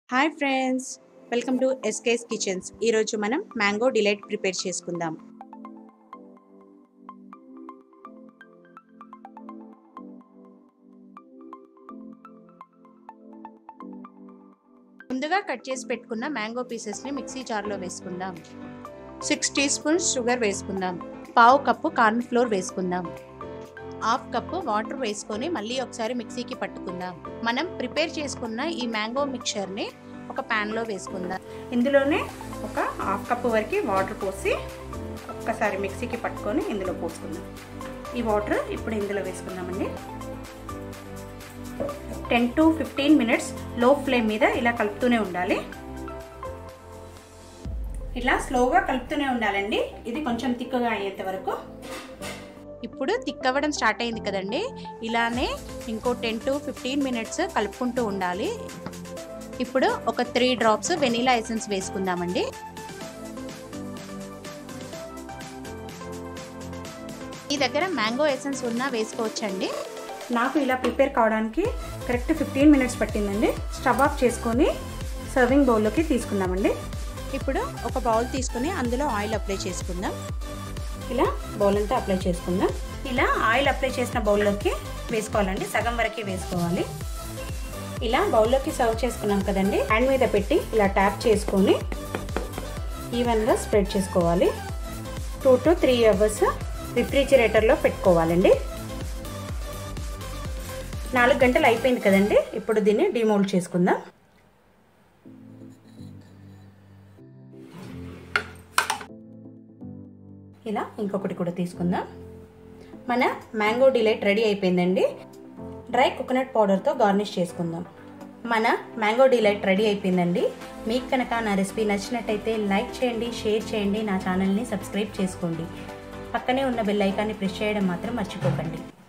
hi friends welcome to SK's kitchens ఈరోజు మనం mango delight prepare చేసుకుందాం ముందుగా కట్ చేసి పెట్టుకున్న మ్యాంగో పీసెస్ని మిక్సీ జార్లో వేసుకుందాం సిక్స్ టీ స్పూన్స్ షుగర్ వేసుకుందాం పావు కప్పు కార్న్ ఫ్లోర్ వేసుకుందాం హాఫ్ కప్పు వాటర్ వేసుకొని మళ్ళీ ఒకసారి మిక్సీకి పట్టుకుందాం మనం ప్రిపేర్ చేసుకున్న ఈ మ్యాంగో మిక్చర్ని ఒక ప్యాన్లో వేసుకుందాం ఇందులోనే ఒక హాఫ్ కప్పు వరకు వాటర్ పోసి ఒక్కసారి మిక్సీకి పట్టుకొని ఇందులో పోసుకుందాం ఈ వాటర్ ఇప్పుడు ఇందులో వేసుకుందామండి టెన్ టు ఫిఫ్టీన్ మినిట్స్ లో ఫ్లేమ్ మీద ఇలా కలుపుతూనే ఉండాలి ఇలా స్లోగా కలుపుతూనే ఉండాలండి ఇది కొంచెం తిక్కగా అయ్యేంత వరకు ఇప్పుడు థిక్ అవ్వడం స్టార్ట్ అయింది కదండి ఇలానే ఇంకో టెన్ టు ఫిఫ్టీన్ మినిట్స్ కలుపుకుంటూ ఉండాలి ఇప్పుడు ఒక త్రీ డ్రాప్స్ వెనీలా ఎసెన్స్ వేసుకుందామండి మీ దగ్గర మ్యాంగో ఎసెన్స్ ఉన్నా వేసుకోవచ్చండి నాకు ఇలా ప్రిపేర్ కావడానికి కరెక్ట్ ఫిఫ్టీన్ మినిట్స్ పట్టిందండి స్టవ్ ఆఫ్ చేసుకొని సర్వింగ్ బౌల్లోకి తీసుకుందామండి ఇప్పుడు ఒక బౌల్ తీసుకొని అందులో ఆయిల్ అప్లై చేసుకుందాం ఇలా బౌల్ అంతా అప్లై చేసుకుందాం ఇలా ఆయిల్ అప్లై చేసిన బౌల్లోకి వేసుకోవాలండి సగం వరకే వేసుకోవాలి ఇలా బౌల్లోకి సర్వ్ చేసుకున్నాం కదండి హ్యాండ్ మీద పెట్టి ఇలా ట్యాప్ చేసుకొని ఈవెన్గా స్ప్రెడ్ చేసుకోవాలి టూ టు త్రీ అవర్స్ రిఫ్రిజిరేటర్లో పెట్టుకోవాలండి నాలుగు గంటలు అయిపోయింది కదండి ఇప్పుడు దీన్ని డిమోల్డ్ చేసుకుందాం ఇలా ఇంకొకటి కూడా తీసుకుందాం మన మ్యాంగో డిలైట్ రెడీ అయిపోయిందండి డ్రై కోకోనట్ పౌడర్తో గార్నిష్ చేసుకుందాం మన మ్యాంగో డిలైట్ రెడీ అయిపోయిందండి మీకు కనుక నా రెసిపీ నచ్చినట్టయితే లైక్ చేయండి షేర్ చేయండి నా ఛానల్ని సబ్స్క్రైబ్ చేసుకోండి పక్కనే ఉన్న బెల్ ఐకాన్ని ప్రెస్ చేయడం మాత్రం మర్చిపోకండి